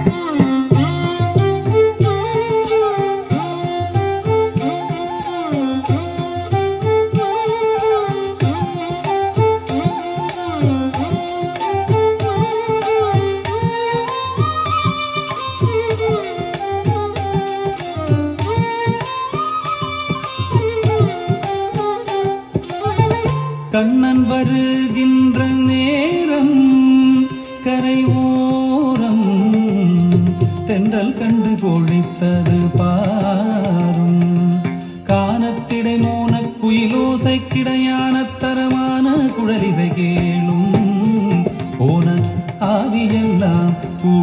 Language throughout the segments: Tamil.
கண்ணன் வருகின்ற நேரம் கரை ஓரம் தென்றல் கண்டு பொழித்தது பாரும் கானத்திடை மோன குயிலோசை கிடையான தரமான குழலிசை கேளும் ஓன ஆவியெல்லாம்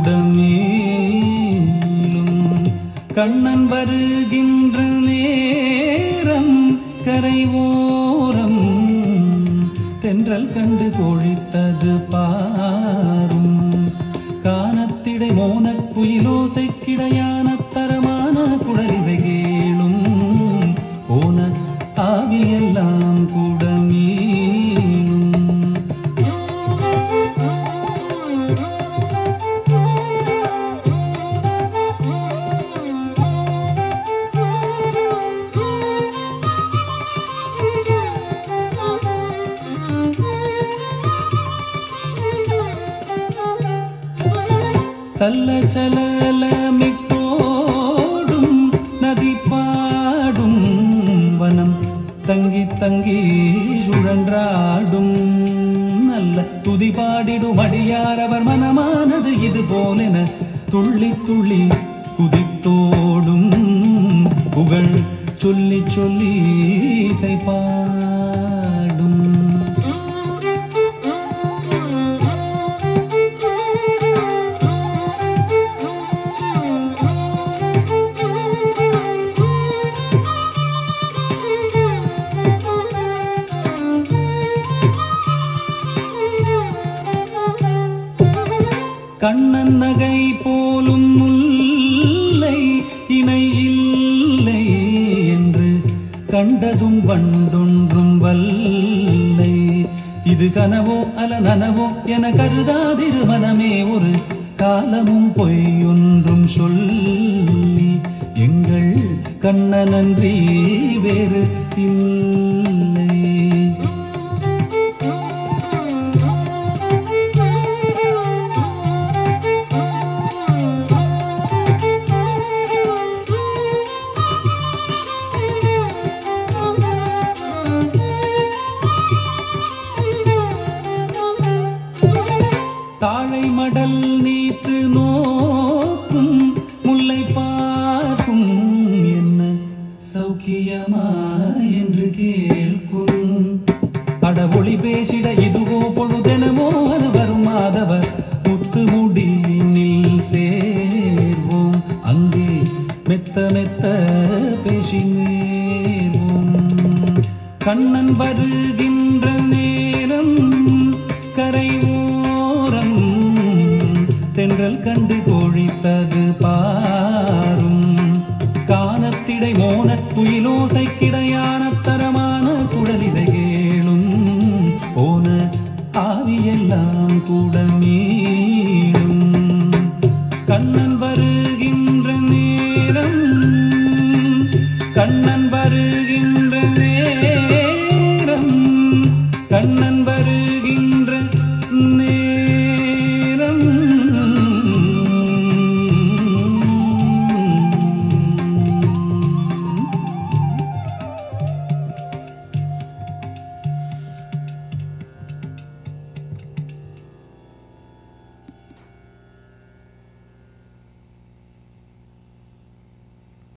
கூடமேலும் கண்ணன் வருகின்ற நேரம் கரை ஓரம் தென்றல் கண்டு பொழித்தது பாரும் கானத்திடை மோன குயிலோசை கிடையான தரமான குழலிசை கேளும் போன ஆவியெல்லாம் கூட மீளும் சல்ல சலலமிட்டோடும் நதி பாடும் வனம் தங்கி தங்கி சுழன்றாடும் நல்ல துதி பாடிடும் அடியார் அவர் மனமானது இது போலென துள்ளி துள்ளி குதித்தோடும் புகழ் சொல்லி சொல்லி இசை பாடும் கண்ணன் நகை போலும் முல்லை இணை இல்லை என்று கண்டதும் வண்டொன்றும் வல்லை இது கனவோ அல நனவோ என கருதாதிரு மனமே ஒரு காலமும் பொய்யொன்றும் சொல்லி எங்கள் கண்ணனன்றி வேறு இல்லை தாழை மடல் நீத்து நோக்கும் முல்லை பார்க்கும் என்ன சௌக்கியமா என்று கேட்கும் அடவொளி பேசிட இதுவோ பொழுதெனமோ அது வரும் மாதவர் முத்து முடியினில் சேர்வோம் அங்கே மெத்த மெத்த பேசினேவோம் கண்ணன் வருகின்ற நேரம் கரை ஓரம் தென்றல் கண்டு கொழித்தது பாரும் கானத்திடை மோன குயிலோசை கிடையான தரமான குழலிசை கேளும் போன ஆவியெல்லாம் கூட மீளும் கண்ணன்